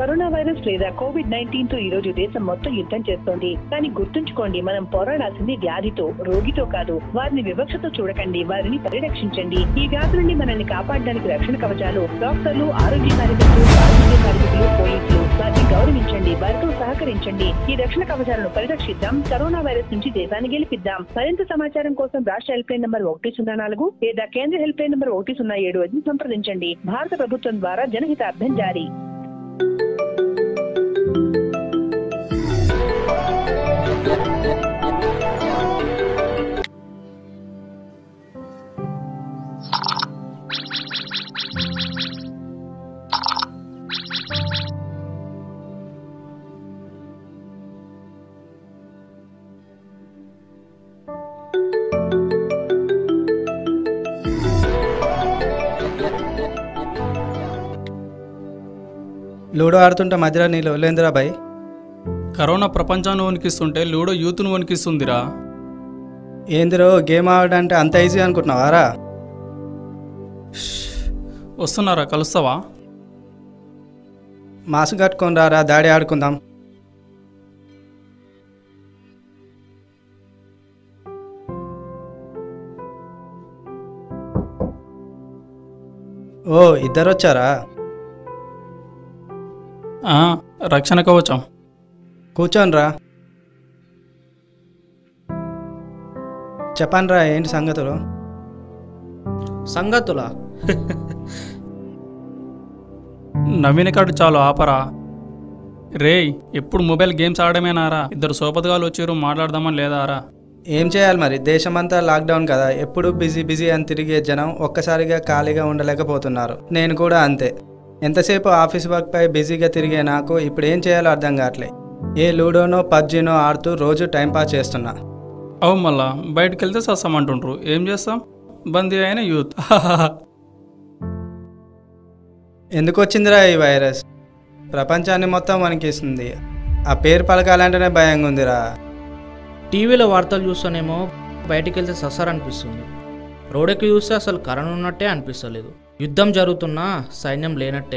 Corona virus లేదా covid nineteen తో ఈ రోజు దేశం మొత్తం యుద్ధం చేస్తోంది కానీ గుర్తుంచుకోండి మనం పోరాడాల్సింది వ్యాధితో రోగితో కాదు వారిని వివక్షతో చూడకండి వారిని పరిరక్షించండి ఈ వ్యాధి నుండి మనల్ని కాపాడడానికి రక్షణ కవచాలు డాక్టర్లు ఆరోగ్య కార్యకర్తలు ఆరోగ్య కార్మికులు పోలీసులు వారిని గౌరవించండి వారితో సహకరించండి ఈ రక్షణ కవచాలను పరిరక్షిద్దాం కరోనా వైరస్ నుంచి దేశాన్ని గెలిపిద్దాం మరింత సమాచారం కోసం రాష్ట్ర హెల్ప్ లైన్ నంబర్ ఒకటి సున్నా నాలుగు లేదా కేంద్ర హెల్ప్ లైన్ నంబర్ ఒకటి సున్నా ఏడు ఐదుని సంప్రదించండి భారత ప్రభుత్వం ద్వారా జనహితార్థం జారీ లూడో ఆడుతుంటే మధ్యలో నీళ్ళు వదిలేందిరా బాయ్ కరోనా ప్రపంచాన్ని వణికిస్తుంటే లూడో యూత్ను వణికిస్తుందిరా ఏందిరో గేమ్ ఆడంటే అంత ఈజీ అనుకుంటున్నావారా వస్తున్నారా కలుస్తావా మాసు కట్టుకొని రారా దాడి ఆడుకుందాం ఓ ఇద్దరు వచ్చారా ఆ, రక్షణ కవచం కూర్చోండి రా చెప్పండి రా ఏంటి సంగతులు సంగతుల నవీన కార్డు చాలు ఆపరా రేయ్ ఎప్పుడు మొబైల్ గేమ్స్ ఆడమేనారా ఇద్దరు సోపతగాలు వచ్చారు మాట్లాడదామని లేదారా ఏం చేయాలి మరి దేశమంతా లాక్డౌన్ కదా ఎప్పుడు బిజీ బిజీ అని తిరిగే జనం ఒక్కసారిగా ఖాళీగా ఉండలేకపోతున్నారు నేను కూడా అంతే ఎంతసేపు ఆఫీస్ వర్క్ పై బిజీగా తిరిగే నాకు ఇప్పుడు ఏం చేయాలో అర్థం కావట్లే ఏ లూడోనో పబ్జీనో ఆడుతూ రోజు టైంపాస్ చేస్తున్నా అవు మళ్ళా బయటకు వెళ్తే సస్తామంటుండ్రు ఏం చేస్తాం బందీ అయిన యూత్ ఎందుకు వచ్చిందిరా ఈ వైరస్ ప్రపంచాన్ని మొత్తం వణికిస్తుంది ఆ పేరు పలకాలంటేనే భయంగా ఉందిరా టీవీలో వార్తలు చూస్తేనేమో బయటికి వెళ్తే ససార్ అనిపిస్తుంది రోడ్డుకి చూస్తే అసలు కరోనా ఉన్నట్టే అనిపిస్తలేదు యుద్ధం జరుగుతున్నా సైన్యం లేనట్టే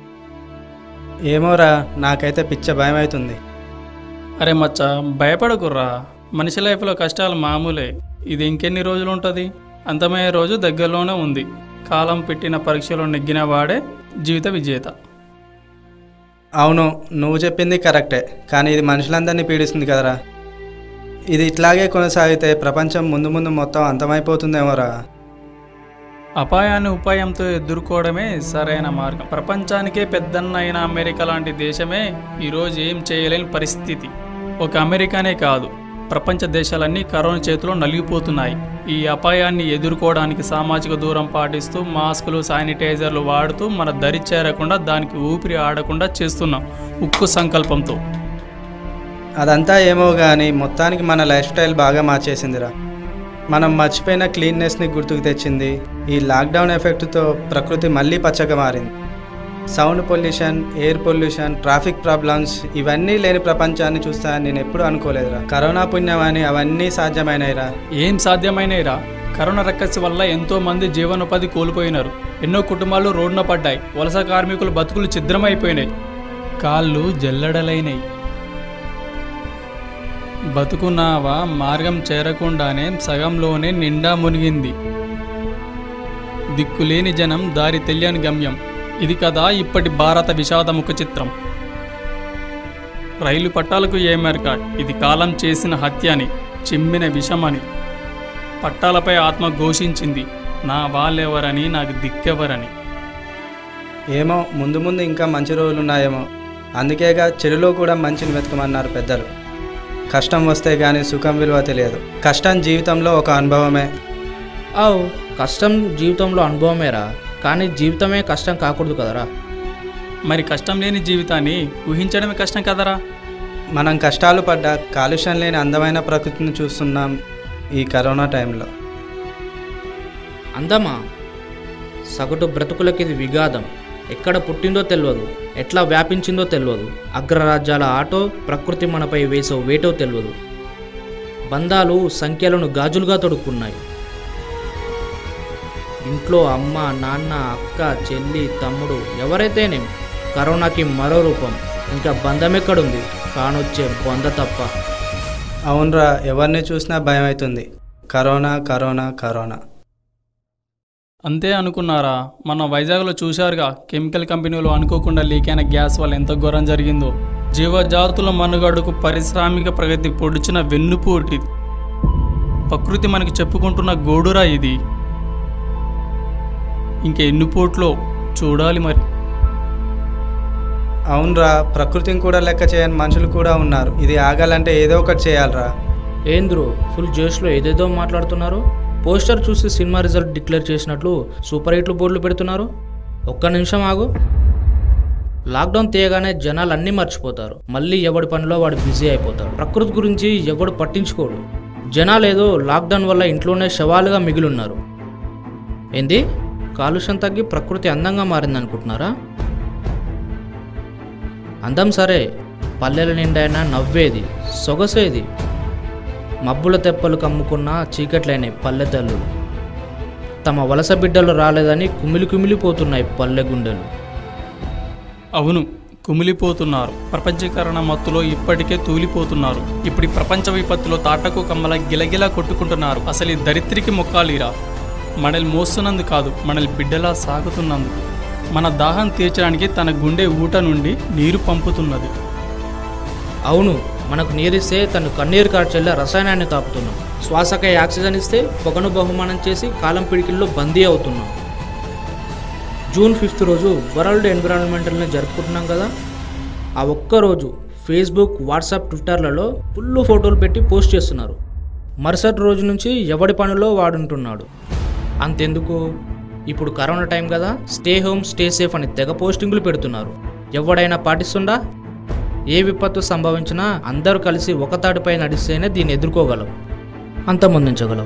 ఏమోరా నాకైతే పిచ్చ భయం అవుతుంది అరే మచ్చ భయపడకుర్రా మనిషి లైఫ్లో కష్టాలు మామూలే ఇది ఇంకెన్ని రోజులు ఉంటుంది అంతమయ్యే రోజు దగ్గరలోనే ఉంది కాలం పెట్టిన పరీక్షలో నెగ్గిన వాడే జీవిత విజేత అవును నువ్వు చెప్పింది కరెక్టే కానీ ఇది మనుషులందరినీ పీడిస్తుంది కదరా ఇది ఇట్లాగే కొనసాగితే ప్రపంచం ముందు ముందు మొత్తం అంతమైపోతుందేమోరా అపాయాన్ని ఉపాయంతో ఎదుర్కోవడమే సరైన మార్గం ప్రపంచానికే పెద్దన్న అయిన అమెరికా లాంటి దేశమే ఈరోజు ఏం చేయలేని పరిస్థితి ఒక అమెరికానే కాదు ప్రపంచ దేశాలన్నీ కరోనా చేతిలో నలిగిపోతున్నాయి ఈ అపాయాన్ని ఎదుర్కోవడానికి సామాజిక దూరం పాటిస్తూ మాస్కులు శానిటైజర్లు వాడుతూ మన దరి చేరకుండా దానికి ఊపిరి ఆడకుండా చేస్తున్నాం ఉక్కు సంకల్పంతో అదంతా ఏమో కానీ మొత్తానికి మన లైఫ్ స్టైల్ బాగా మార్చేసిందిరా మనం మర్చిపోయిన క్లీన్నెస్ని గుర్తుకు తెచ్చింది ఈ లాక్డౌన్ ఎఫెక్ట్తో ప్రకృతి మళ్ళీ పచ్చగా మారింది sound pollution air pollution traffic problems ఇవన్నీ లేని ప్రపంచాన్ని చూస్తానని నేను ఎప్పుడూ అనుకోలేదురా కరోనా పుణ్యమని అవన్నీ సాధ్యమైనయిరా ఏం సాధ్యమైనరా కరోనా రక్కసి వల్ల ఎంతో మంది జీవనోపాధి కోల్పోయినారు ఎన్నో కుటుంబాలు రోడ్డున పడ్డాయి వలస కార్మికుల బతుకులు ఛిద్రమైపోయినాయి కాళ్ళు జల్లడలైనాయి బతుకున్నావా మార్గం చేరకుండానే సగంలోనే నిండా మునిగింది దిక్కులేని జనం దారి తెలియని గమ్యం ఇది కదా ఇప్పటి భారత విషాదముఖ చిత్రం రైలు పట్టాలకు ఏమెరక ఇది కాలం చేసిన హత్య అని చిమ్మిన విషమని పట్టాలపై ఆత్మ ఘోషించింది నా వాళ్ళెవరని నాకు దిక్కెవరని ఏమో ముందు ముందు ఇంకా మంచి రోజులు ఉన్నాయేమో అందుకేగా చెడులో కూడా మంచిని వెతకమన్నారు పెద్దలు కష్టం వస్తే గానీ సుఖం విలువ తెలియదు కష్టం జీవితంలో ఒక అనుభవమే అవు కష్టం జీవితంలో అనుభవమేరా కానీ జీవితమే కష్టం కాకూడదు కదరా మరి కష్టం లేని జీవితాన్ని ఊహించడమే కష్టం కదరా మనం కష్టాలు పడ్డ కాలుష్యం లేని అందమైన ప్రకృతిని చూస్తున్నాం ఈ కరోనా టైంలో అందమా సగటు బ్రతుకులకి ఇది విఘాతం ఎక్కడ పుట్టిందో తెలియదు ఎట్లా వ్యాపించిందో తెలియదు అగ్రరాజ్యాల ఆటో ప్రకృతి మనపై వేసో వేటో తెలియదు బంధాలు సంఖ్యలను గాజులుగా తొడుక్కున్నాయి ఇంట్లో అమ్మ నాన్న అక్క చెల్లి తమ్ముడు ఎవరైతేనేం కరోనాకి మరో రూపం ఇంకా బంధం ఎక్కడుంది కానొచ్చే బొంద తప్ప అవునరా ఎవరిని చూసినా భయం అవుతుంది కరోనా కరోనా కరోనా అంతే అనుకున్నారా మన వైజాగ్లో చూశారుగా కెమికల్ కంపెనీలు అనుకోకుండా లీక్ అయిన గ్యాస్ వల్ల ఎంత ఘోరం జరిగిందో జీవజాతుల మనుగడకు పారిశ్రామిక ప్రగతి పొడిచిన వెన్నుపోటు ఇది ప్రకృతి మనకి చెప్పుకుంటున్న గోడురా ఇది ఇంక ఎన్నుపోట్లో చూడాలి మరి అవునరా ప్రకృతిని కూడా లెక్క చేయని మనుషులు కూడా ఉన్నారు ఇది ఆగాలంటే ఏదో ఒకటి చేయాలరా ఏంద్రు ఫుల్ జోష్లో ఏదేదో మాట్లాడుతున్నారు పోస్టర్ చూసి సినిమా రిజల్ట్ డిక్లేర్ చేసినట్లు సూపర్ హిట్లు బోర్డులు పెడుతున్నారు ఒక్క నిమిషం ఆగు లాక్డౌన్ తీయగానే జనాలు అన్నీ మర్చిపోతారు మళ్ళీ ఎవడి పనిలో వాడు బిజీ అయిపోతాడు ప్రకృతి గురించి ఎవడు పట్టించుకోడు జనాలు ఏదో లాక్డౌన్ వల్ల ఇంట్లోనే శవాలుగా మిగిలిన్నారు ఏంది కాలుష్యం తగ్గి ప్రకృతి అందంగా మారిందనుకుంటున్నారా అందం సరే పల్లెల నిండైనా నవ్వేది సొగసేది మబ్బుల తెప్పలు కమ్ముకున్న చీకట్లైనాయి పల్లె తల్లులు తమ వలస బిడ్డలు రాలేదని కుమిలి కుమిలిపోతున్నాయి పల్లె గుండెలు అవును కుమిలిపోతున్నారు ప్రపంచీకరణ మత్తులో ఇప్పటికే తూలిపోతున్నారు ఇప్పుడు ఈ ప్రపంచ విపత్తులో తాటకు కమ్మల గిలగిలా కొట్టుకుంటున్నారు అసలు ఈ దరిద్రికి మొక్కాలిరా మనల్ని మోస్తున్నందుకు కాదు మనల్ని బిడ్డలా సాగుతున్నందుకు మన దాహం తీర్చడానికి తన గుండె ఊట నుండి నీరు పంపుతున్నది అవును మనకు నీరిస్తే తను కన్నీరు కార్చెల్లా రసాయనాన్ని తాపుతున్నాం శ్వాసకై ఆక్సిజన్ ఇస్తే పొగను బహుమానం చేసి కాలం పిడికిల్లో బందీ అవుతున్నాం జూన్ ఫిఫ్త్ రోజు వరల్డ్ ఎన్విరాన్మెంటల్ని జరుపుకుంటున్నాం కదా ఆ ఒక్క రోజు ఫేస్బుక్ వాట్సాప్ ట్విట్టర్లలో ఫుల్ ఫోటోలు పెట్టి పోస్ట్ చేస్తున్నారు మరుసటి రోజు నుంచి ఎవడి పనిలో వాడుంటున్నాడు అంతెందుకు ఇప్పుడు కరోనా టైం కదా స్టే హోమ్ స్టే సేఫ్ అని తెగ పోస్టింగులు పెడుతున్నారు ఎవడైనా పాటిస్తుండా ఏ విపత్తు సంభవించినా అందరూ కలిసి ఒక తాటిపై నడిస్తేనే దీన్ని ఎదుర్కోగలం అంతమొందించగలం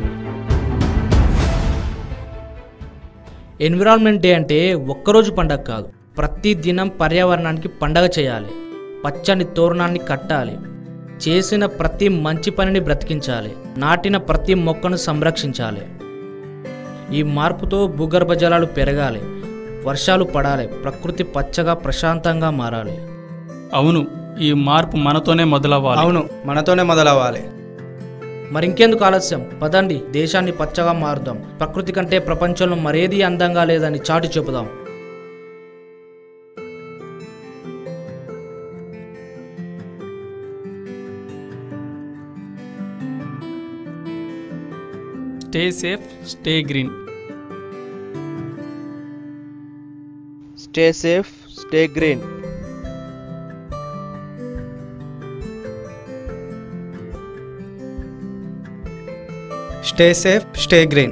ఎన్విరాన్మెంట్ డే అంటే ఒక్కరోజు పండగ కాదు ప్రతి దినం పర్యావరణానికి పండగ చేయాలి పచ్చని తోరణాన్ని కట్టాలి చేసిన ప్రతి మంచి పనిని బ్రతికించాలి నాటిన ప్రతి మొక్కను సంరక్షించాలి ఈ మార్పుతో భూగర్భ జలాలు పెరగాలి వర్షాలు పడాలి ప్రకృతి పచ్చగా ప్రశాంతంగా మారాలి అవును ఈ మార్పు మనతోనే మొదలవ్వాలి అవును మనతోనే మొదలవ్వాలి మరింకెందుకు ఆలస్యం పదండి దేశాన్ని పచ్చగా మారుదాం ప్రకృతి కంటే ప్రపంచంలో మరేది అందంగా లేదని చాటి చెబుదాం stay safe stay green Stay safe, stay green. Stay safe stay green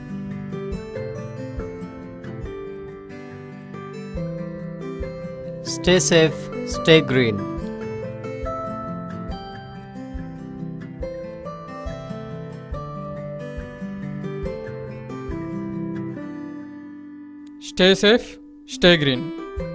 Stay safe, stay green. Stay safe stay green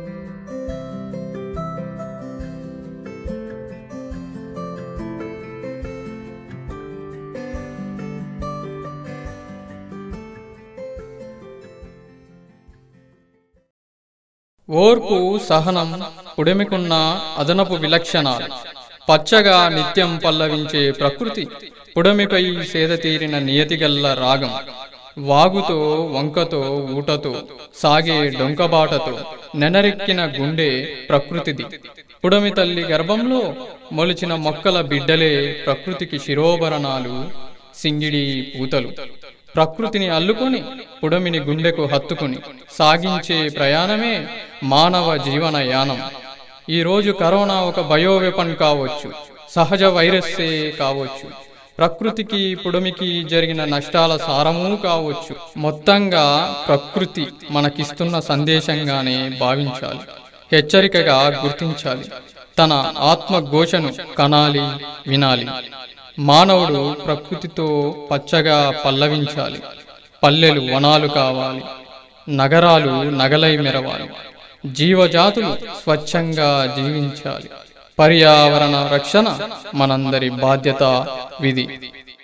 ఓర్పు సహనం పుడమికున్న అదనపు విలక్షణాలు పచ్చగా నిత్యం పల్లవించే ప్రకృతి పుడమిపై సేద తీరిన నియతిగల్ల రాగం వాగుతో వంకతో ఊటతో సాగే డొంకబాటతో నెనరెక్కిన గుండె ప్రకృతిది పుడమి తల్లి గర్భంలో మొలిచిన మొక్కల బిడ్డలే ప్రకృతికి శిరోభరణాలు సింగిడి పూతలు ప్రకృతిని అల్లుకొని పుడమిని గుండెకు హత్తుకుని సాగించే ప్రయాణమే మానవ జీవన యానం ఈ రోజు కరోనా ఒక బయోవెపన్ కావచ్చు సహజ వైరస్సే కావచ్చు ప్రకృతికి పుడమికి జరిగిన నష్టాల సారమూ కావచ్చు మొత్తంగా ప్రకృతి మనకిస్తున్న సందేశంగానే భావించాలి హెచ్చరికగా గుర్తించాలి తన ఆత్మఘోషను కనాలి వినాలి మానవుడు ప్రకృతితో పచ్చగా పల్లవించాలి పల్లెలు వనాలు కావాలి నగరాలు నగలై మెరవాలి జీవజాతులు స్వచ్ఛంగా జీవించాలి పర్యావరణ రక్షణ మనందరి బాధ్యత విధి